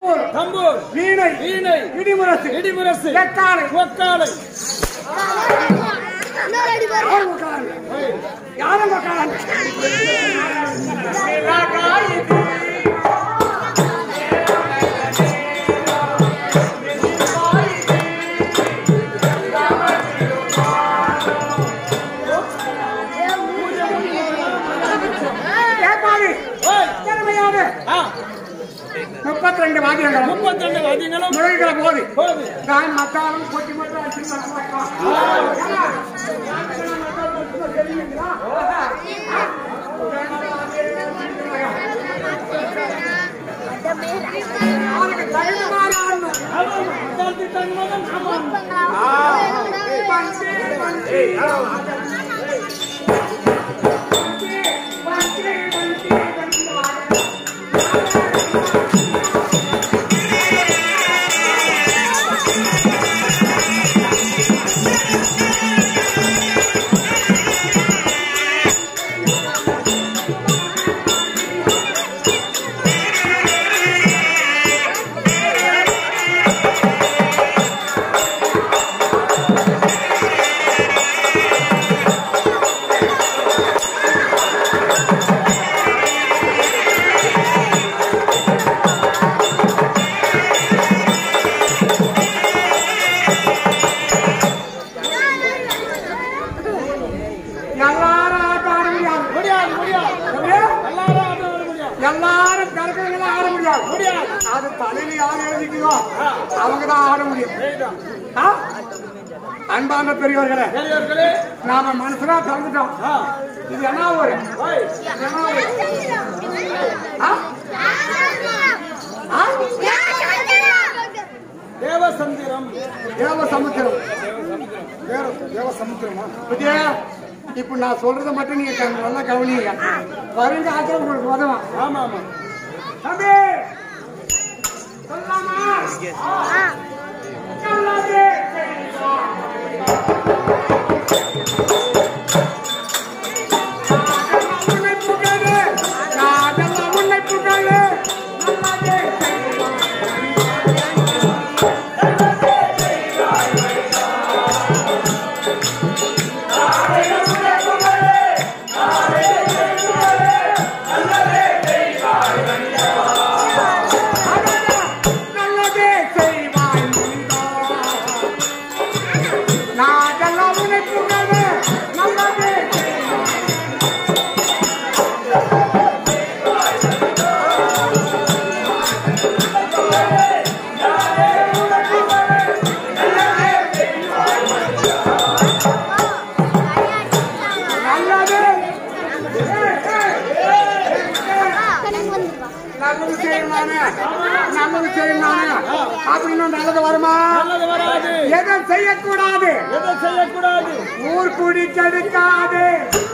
தம்பூர் வீணை வீணை இடிமுரசு இடிமுரசு எக்காலை ஒக்காலை யார் உக்காரன்? யாரும் உக்காரன்? கேட்பாரு. ஓய். திறமையான ஆ, முப்பத்தி ரெண்டு வாத்தியங்கள் முப்பத்தி ரெண்டு வாத்தியங்களும் முறைகிற போது போகுது நான் மத்தாலும் கொட்டி மட்டும் அடிச்சு அவனுக்கு தகுதிமான ஆண்மை. அவன் தந்தி தன் மகன் அவன் எல்லாரும் ஆட்டம் ஆட முடியாது முடியாது முடியாது எப்படியா? எல்லாரும் ஆட வர முடியாது எல்லாரும் கணக்குகளை ஆட முடியாது முடியாது அது தலையில யார் எழுதிக்குதோ அவங்க தான் ஆட முடியும் சரிதான். ஆ? அன்பான பெரியவர்களே பெரியவர்களே நாம மனசுனா கலந்துட்டோம் ஆ, இது என்ன ஒரு ஓய், என்ன ஒரு ஆ? ஆ? தேவசந்திரம் தேவ சமுத்திரம் தேவ தேவ சமுத்திரமா விஜயா இப்ப நான் சொல்றத மட்டும் நீங்க க- நல்லா கவனிங்க வருங்காலத்துல உங்களுக்கு உதவும் ஆமா ஆமா தம்பி சொல்லலாமா சொல்லாதே. உன்னை புகழு, நாடெல்லாம் உன்னை புகழு. நல்லாதே நல்லதே செய்வாய் முனிதா. நாடெல்லாம் உன்னை புகழு. நல்லதே செய்வாய். நல்லது ஏய், ஏய், நல்லது செய்யலாமே நல்லது செய்யலாமே அப்படின்னு நல்லது வருமா நல்லது வராது எதை செய்யக்கூடாது எதை செய்யக்கூடாது ஊர் குடி கெடுக்காது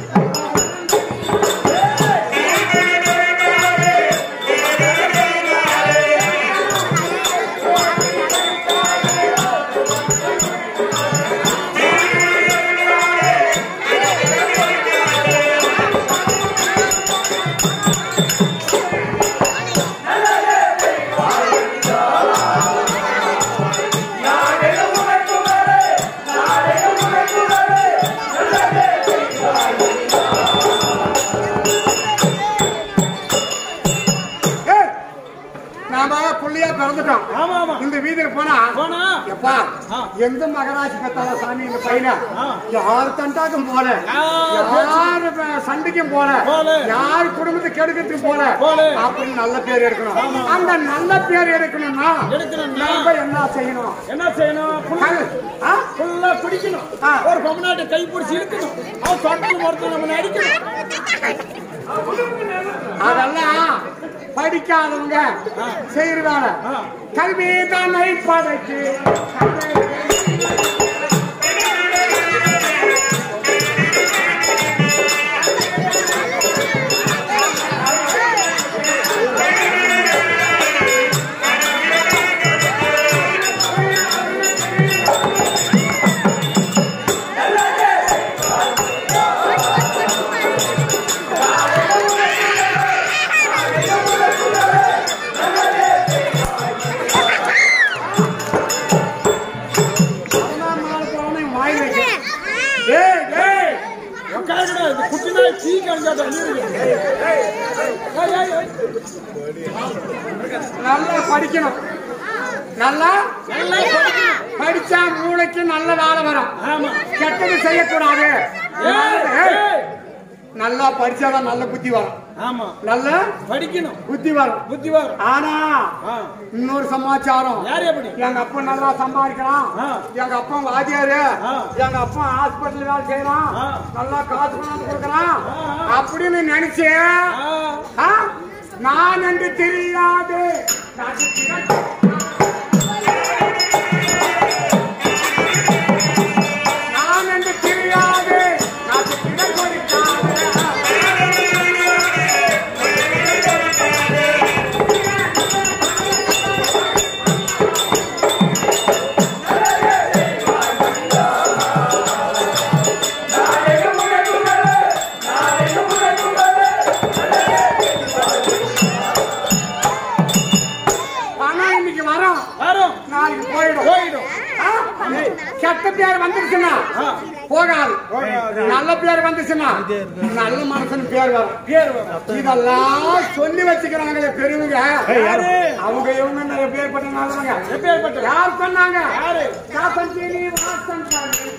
ஏய், நாம புள்ளியா பிறந்துட்டோம் ஆமா ஆமா இந்த வீதியில போனா போனா எப்பா ஆ. எந்த மகராசி பெத்தால சாமி இந்த பையனை ஆ. யார் தண்டாக்கும் போல யார் யார் ப- சண்டைக்கும் போல போல. யார் குடும்பத்தை கெடுக்கிறதுக்கு போல போல. அப்படின்னு நல்ல பேர் எடுக்கணும் ஆமா. அந்த நல்ல பேர் எடுக்கணும்னா எடுக்கணும்னா நாம என்ன செய்யணும் என்ன செய்யணும் கல்- ஆ? ஃபுல்லா பிடிக்கணும் ஆ. ஒரு பொம்மநாட்டை கை பிடிச்சி இழுக்கணும் அவன் சொட்டல் ஒருத்தர் நம்ம அடிக்கணும் அதெல்லாம் படிக்காதவங்க செய்யற வேலை ஆ. கல்வி தன்னை படைக்கு இது குட்டி நாய் டீ கஞ்சாட்ட நல்லா படிக்கணும் நல்லா நல்லா படிக்கணும். படிச்சா மூளைக்கு நல்ல வேலை வரும் ஆமா கெட்டது செய்யக்கூடாது ஏய், ஏய், ஏய். நல்லா படிச்சாதான் நல்ல புத்தி வரும் ஆமா நல்ல படிக்கணும் புத்தி வரும் புத்தி வரும் ஆனா ஆ. இன்னொரு சமாச்சாரம் யார் எப்படி எங்க அப்பா நல்லா சம்பாதிக்கிறான் ஆ. எங்க அப்பா வாத்தியாரு ஆ. எங்க அப்பா ஹாஸ்பிட்டல் வேலை செய்யறான் ஆ. நல்லா காசு கொண்டாந்து கொடுக்கறான் ஆ, ஆ. அப்படின்னு நினைச்சேன் ஆ. ஆ? நான் என்று தெரியாது நான் என்று தெரியாது நான் கிடக்கொடுக்காது பணம் இன்னைக்கு வரும் வரும் நாளைக்கு போயிடும் போயிடும் ஆ? கெட்ட பேர் வந்துருச்சுன்னா ஆ. போகாது போகாது. நல்ல பேர் வந்துச்சுன்னா நல்ல மனுஷன் பேர் வரும் பேர் வரும் இதெல்லாம் சொல்லி வச்சுக்கிறாங்களே பெரியவங்க யாரு? அவங்க இவங்க நிறைய பேர் பட்ட நல்லவங்க எப்பேற்பட்ட யார் சொன்னாங்க யாரு? காசன் சீனி வாசன் சாமி.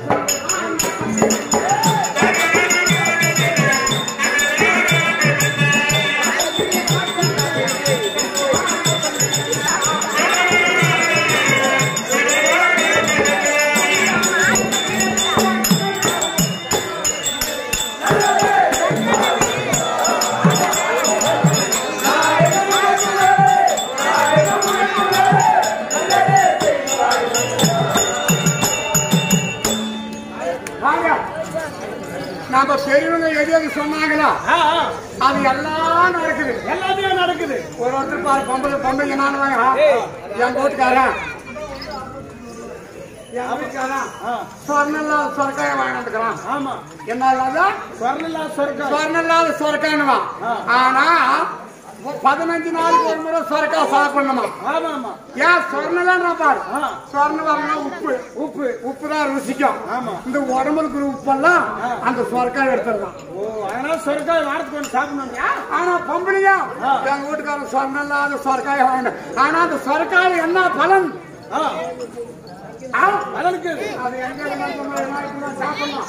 வாங்க நாம பெரியவங்க எது எது சொன்னாங்களோ ஆ, ஆ. அது எல்லாம் நடக்குது எல்லாத்தையும் நடக்குது ஒரு ஒருத்தர் பாரு பொம்பளை பொம்பளைங்க நானுவாங்க ஏய். என் வீட்டுக்காரன் என் வீட்டுக்காரன் ஆ. சொர்ணல்லாத சொரக்காய வாங்கிட்டுக்கிறான் ஆமா என்ன இல்லாத சொர்ணலா சொர்க்கம் சொர்ணல்லாத சொரக்காயனுவான் ஆ. ஆனா பதினஞ்சு நாளுக்கு ஒரு முறை சொரக்காய் சாப்பிடணுமா ஆமா ஆமா ஏன் சொர்ணலாம் பாரு ஆ. சொர்ணம் வரணும் உப்பு உப்பு உப்பு தான் ருசிக்கும் ஆமா. இந்த உடம்புல இருக்கிற உப்பெல்லாம் ஆ. அந்த சொரக்காய் எடுத்துடலாம் ஓ அதனால சொர்க்கம் வாரத்துக்கு ஒன்று சாப்பிடணும் ஆனா பொம்பளையா ஆ. எங்க வீட்டுக்காரன் சொர்ணம் இல்லாத சொரக்காய் வாங்கினேன் ஆனா அந்த சொரக்காய் என்ன பலன் ஆ ஆ? அதற்கு அது எங்க இருந்தாலும் பொம்பளை எல்லாம் இப்படிதான் சாப்பிடலாம்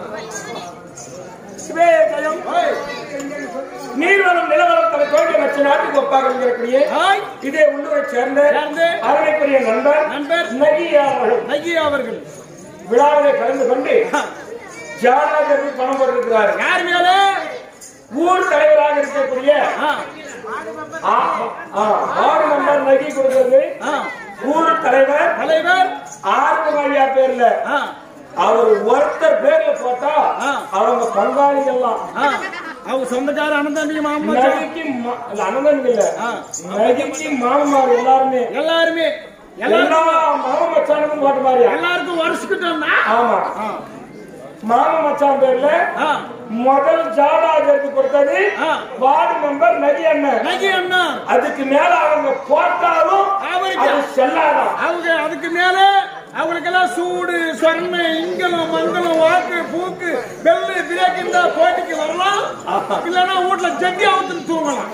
சிவேஜயம் ஓய் நீர்வளம் நிலவளம் தலை தோல்வி மற்ற நாட்டுக்கு ஒப்பாக இருக்கக்கூடிய ஹாய் இதே உள்ளூரை சேர்ந்த சேர்ந்த அரணைக்குரிய நண்பர் நண்பர் நகியா அவர்கள் நகியா அவர்கள் விழாவிலே கலந்து கொண்டு ஜானாகருக்கு பணம் போட்டிருக்கிறார் யார் மேல ஊர் தலைவராக இருக்கக்கூடிய ஆ ஆ, ஆ, ஆறு நம்பர் நகி கொடுக்கிறது ஆ ஊர் தலைவர் தலைவர் ஆறு ஐயா பேர்ல ஆ அவர் ஒருத்தர் பேர்ல போட்டா ஆ. அவங்க பங்காளிகள்லாம் ஆ அவங்க சொந்தக்கார அனந்தம்பி மாமா நகைக்கு மா- இல்ல, அண்ணன் இல்ல ஆ. நகைக்கு மாமமார் எல்லாருமே எல்லாருமே எல்லா எல்லாரும் மாம மச்சானுக்கும் போட்ட மாதிரியா எல்லாருக்கும் வருஷக்கிட்டோம்னா ஆமா ஆ மாம மச்சான் பேர்ல ஆ முதல் ஜாடாஜருக்கு கொடுத்தது ஆ. வார்டு மெம்பர் நகி அண்ணன் நகி அண்ணா அதுக்கு மேல அவங்க போட்டாலும் அவருக்கு- அது செல்லாதான் அவங்க அதுக்கு மேல அவங்களுக்கெல்லாம் சூடு சொன்ன இங்கலம் மங்கலம் வாக்கு பூக்கு பெல்லு பிரேக் இருந்தா போட்டிக்கு வரலாம் இல்லைன்னா வீட்டுல ஜட்டி அவுத்துன்னு தூங்கலாம்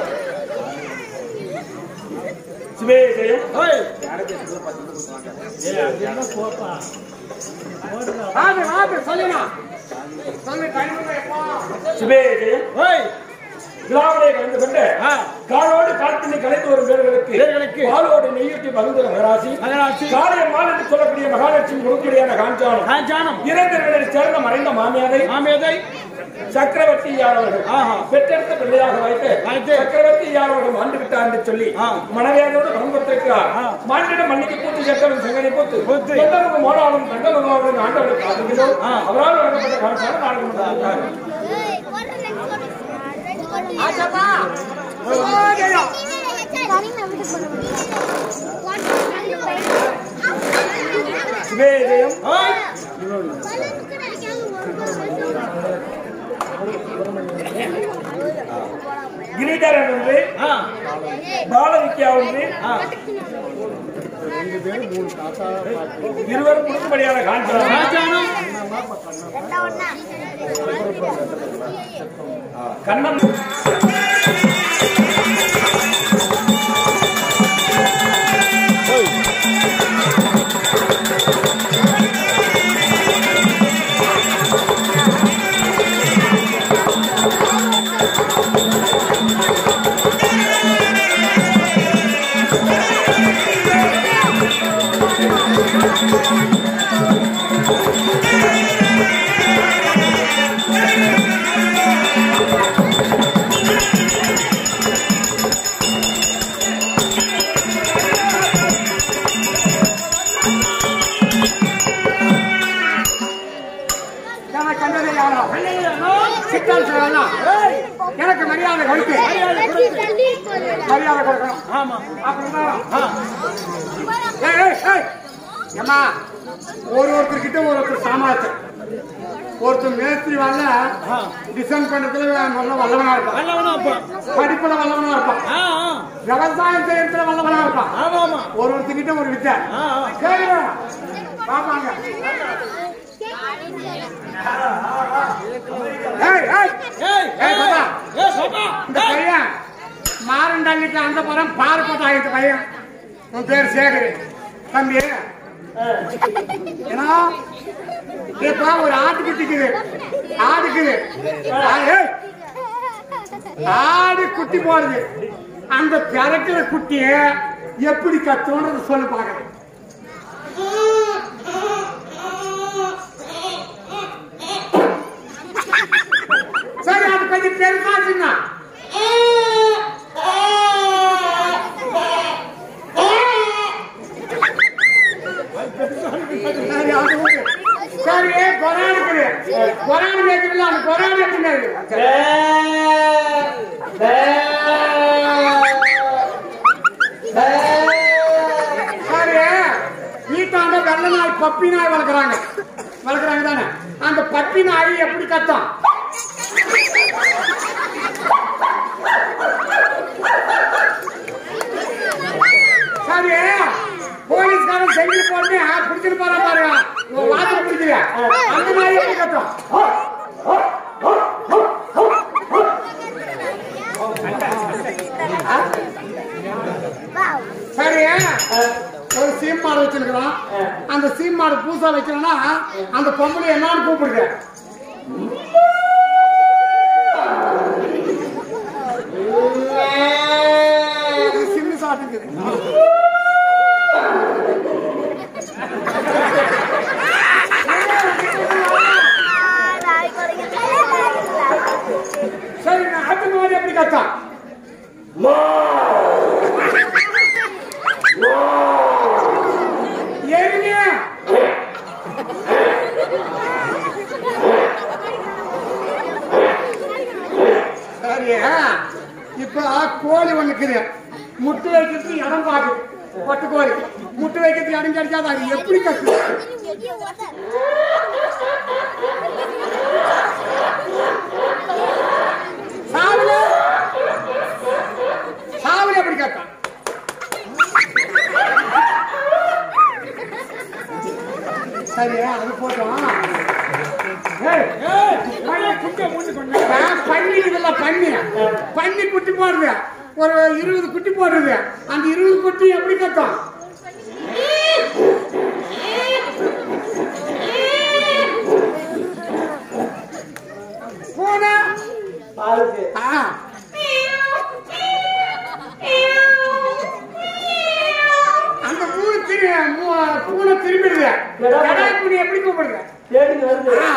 சிவேஜயம் ஓய் வாங்க வாங்க சொல்லுங்க சொல்லு டைம் எப்போ சிவேஜயம் ஓய் விழாவிலே கலந்து கொண்டு ஆ காலோடு காலத்தினை கலைத்து வரும் பேர்களுக்கு பேர்களுக்கு பாலோடு நெய்யூட்டி பகுந்த மகராசி மகராசி காளையம்மாள் என்று சொல்லக்கூடிய மகாலட்சுமி முழுக்கடியான காஞ்சானம் ராஜானம் இறந்தவர்களை சேர்ந்த மறைந்த மாமியாரை மாமேதை சக்கரவர்த்தி யாரவர்கள் ஆஹா. பெற்றெடுத்த பிள்ளையாக வைத்து வைத்து. சக்கரவர்த்தி யாரவர்கள் மாண்டு விட்டார் என்று சொல்லி ஆ. மனைவியாரோடு பணம் கொடுத்திருக்கிறார் ஆ. மாண்டிட மண்ணிக்கு பூத்து செத்தவன் செங்கனை பூத்து பூத்து. எந்தவங்க மோனாலும் தங்கமுகம் ஆண்டவருக்கு ஆகுகிறோம் ஆ. அவரால் வழங்கப்பட்ட காலத்தால் நாடகம் நடந்தார் ஆச்சப்பா சிவோதயம். சிவேஜயம் ஓய் கிரிதரன் ஒன்று ஆ பாலவித்யா ஒன்று ஆ இருவரும் குடும்படியான காஞ்சானம் ராஜானம் கண்ணம் எனக்கு கண்டதை யாரோ சிக்கல் செய்யலாம் எனக்கு மரியாதை கொடுத்து மரியாதை கொடுக்கணும் ஆமா அப்படிதான் ஏய், ஏய், ஏய். ஏம்மா ஒரு ஒருத்தர்கிட்ட ஒரு ஒருத்தர் சாமர்த்தியம் ஒருத்தர் மேஸ்திரி வரல டிசைன் பண்றதுல நல்ல வல்லவனா இருப்பான் நல்லவனா அப்பா படிப்புல வல்லவனா இருப்பான் ஆ ஆ. விவசாயம் செய்யறதுல வல்லவனா இருப்பான் ஆமா ஆமா ஒரு ஒருத்தர்கிட்ட ஒரு வித்தை ஆ ஆ. சரி பாப்பாங்க ஏய் ஏய் ஏய் ஏய், பாப்பா. ஏய் பாப்பா இந்த பையன் மாரண்டாளிக்கு அந்த படம் பாரப்பட்ட ஆகிட்டு பையன் உன் பேர் சேகர் தம்பி ஏன்னா இப்ப ஒரு ஆட்டுக்குட்டிக்குது ஆடுக்குது ஆ- ஏய், ஆடு குட்டி போடுது அந்த பிறக்கிற குட்டிய எப்படி கத்துன்றது சொல்லி பாக்குறேன் சரி அது கொஞ்சம் பெருசாச்சுன்னா சரி அது விடு. சரி கொரான் இருக்குது கொரான் கேட்குறீங்களா அந்த கொரான் எப்படி இருக்கு சரி வீட்டாண்ட வெள்ள நாய் பப்பி நாய் வளர்க்குறாங்க வளர்க்குறாங்க தானே அந்த பப்பி நாய் எப்படி கத்தும் சரி போலீஸ்காரன் செஞ்சு போட்டு பிடிச்சிட்டு போறா பாருங்க உங்க வாசல பிடிச்சிரு அந்த நாய் எப்படி கத்தும் சரி ஒரு சீம் மாடு வச்சிருக்கிறோம் அந்த சீம் மாடு பூசா வைக்கணும்னா அந்த பொம்பளை என்னன்னு கூப்பிடுங்க இது சிம்மி சாப்பிட்டுக்குது சரி நாட்டு மாடு எப்படி கத்தான் எருமையா சரியா இப்ப கோழி ஒண்ணு இருக்குது முட்டை வைக்கிறதுக்கு இடம் பாக்கு பட்டு கோழி முட்டை வைக்கிறதுக்கு இடம் கிடைக்காது அது எப்படி கத்து சாவுல சாவுல எப்படி கத்தான் சரியா அது போட்டோம் ஏய், ஏய் பையன் குட்டை மூஞ்சி கொஞ்சம் நான் பண்ணி இதுல பண்ணி பண்ணி குட்டி போடுது ஒரு இருபது குட்டி போடுறது அந்த இருபது குட்டி எப்படி கத்தும் பூனை ஆ. அந்த மூணு திரு மூ- பூனை திரும்பிடுது கடாய் பூனை எப்படி கூப்பிடுது தேடி வருது ஆ.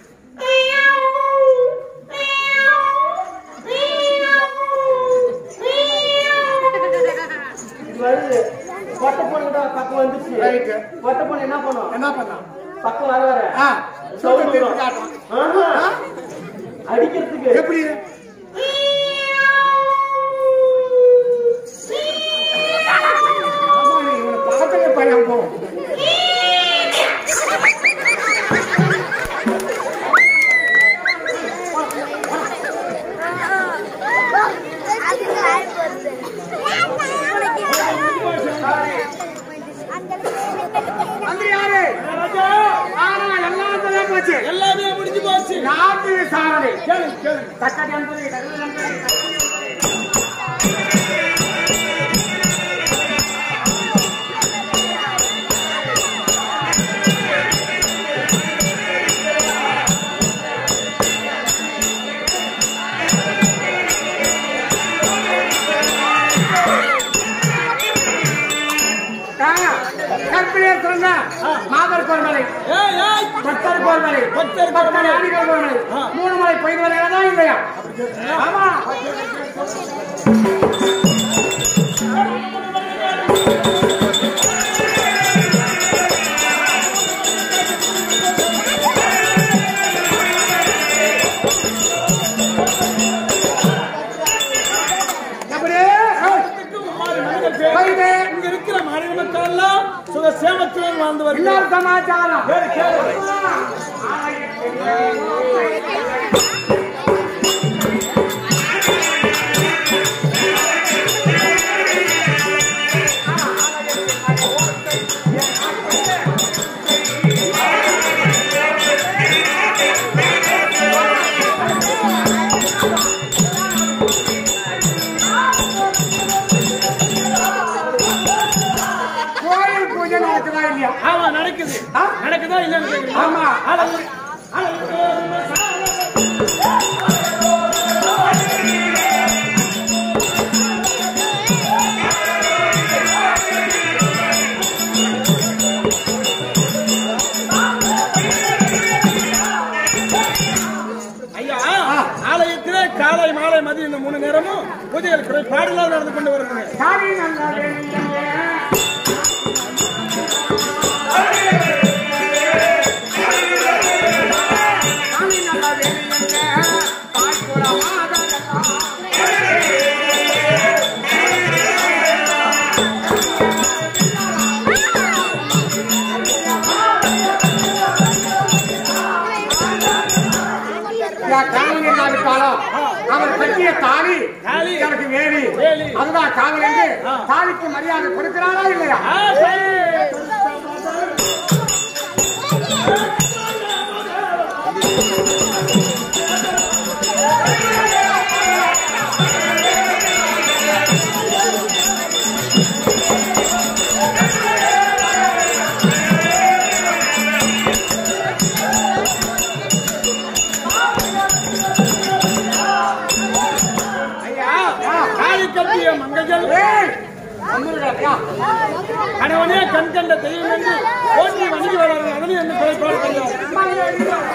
இது வருது கொட்டை பொண்ணு தான் பக்கம் வந்துச்சு ரைட்டு. கொட்டை பொண்ணு என்ன பண்ணும் என்ன பண்ணலாம் பக்கம் வர வர ஆ சோறு திருப்பி காட்டும் ஆஹா. ஆ? அடிக்கிறதுக்கு எப்படி ஆமா, நீ இவனை பார்த்தாலே பயம் போகும் அந்த யாரு ராஜா ஆனா எல்லாம் தான் போச்சு எல்லாமே முடிஞ்சு போச்சு நாட்டு மகாராணி கேளுங்க கேளுங்க தக்கடி என்பது இடது என்பது கற்பிணியர் சொன்ன மாதர் கோர்மலை ஏய் ஏய் பக்தர் கோர்மலை பக்தர் பக்தர் கோர்மலை. ஆடிகள் கோர்மலை ஆ. மூணு மலை பெய்து வருகிறதா இல்லையா ஆமா எப்படி ஏய், மாறி மனிதர் பேர். போயிட்டு. இங்க இருக்கிற மாநில மக்கள் எல்லாம் சுக சேமத்துடன் வாழ்ந்து இன்னொரு வருகிறார் சமாச்சாரம் கேளு, கேளு. கோயில் பூஜை நடக்குதா இல்லையா ஆமா நடக்குது ஆ? நடக்குதா இல்லன்னு கேக்குறீங்க ஆமா. அளவு- அளவு- ஐயா ஆலயத்திலே காலை மாலை மதியம் இந்த மூணு நேரமும் பூஜைகள் குறைபாடில்லாத நடந்து கொண்டு வருகிறேன் சாமி நல்லா வேண்டியது. சாமி நல்லா வேண்டியது. தாய்க்குல மாதவனா. என் கணவன் இல்லாத காலம் அவர் கட்டிய தாலி தாலி. எனக்கு வேலி வேலி. அதுதான் காவல் என்று ஆ. தாலிக்கு மரியாதை கொடுக்கிறாரா இல்லையா ஆ, சரி. ஐயா காளி கட்டிய மங்கைகள் ஏய், வந்துருடா. கணவனே கண் கண்ட தெய்வம் என்று போற்றி வணங்கி வளரும் அதனை என்ன குறைபாடு கிடையாது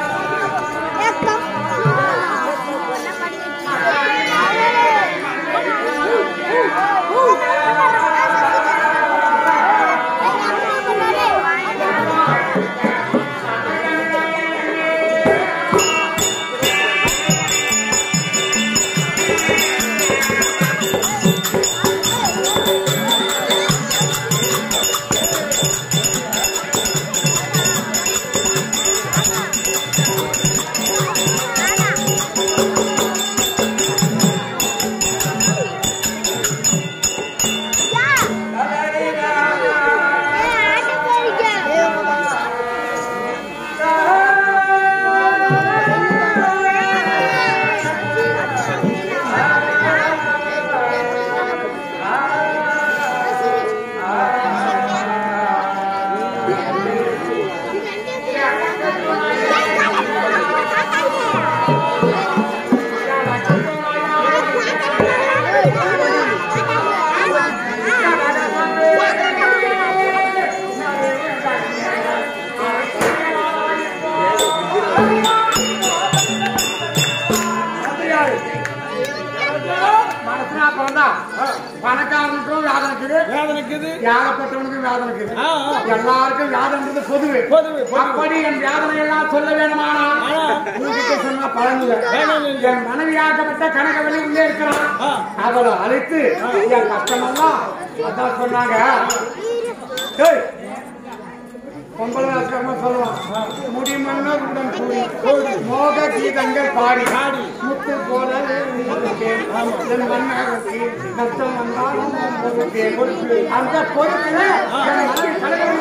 மனசுனா பிறந்தா பணக்காரனுக்கும் வியாதம் இருக்குது வேதனைக்குது வியாதப்பட்டவனுக்கும் வியாதம் இருக்குது ஆ, ஆ. எல்லாருக்கும் வியாதம்ன்றது பொதுவு பொதுவு, பொதுவு. அப்படி என் வியாதனை எல்லாம் சொல்ல வேணுமானால் ஆனா. உங்ககிட்ட சொன்னா பலன் இல்லை. வேணும் இல்லை. என் மனைவியாக்கப்பட்ட கனகவல்லி உள்ளே இருக்கிறான் ஆ. அவளை அழைத்து என் கஷ்டமெல்லாம் அதான் சொன்னாங்க ஏய், பொம்பளை அஸ்கரமா சொல்லுவான் முடிமன்னர் உடன் கூடி மோக கீதங்கள் பாடி பாடி. முத்து போல இருந்தேன். என் மன்னருக்கு கஷ்டம் வந்தாலும் பொறுப்பேன். அந்த பொறுப்பில் என் மனைவி கனகவல்லி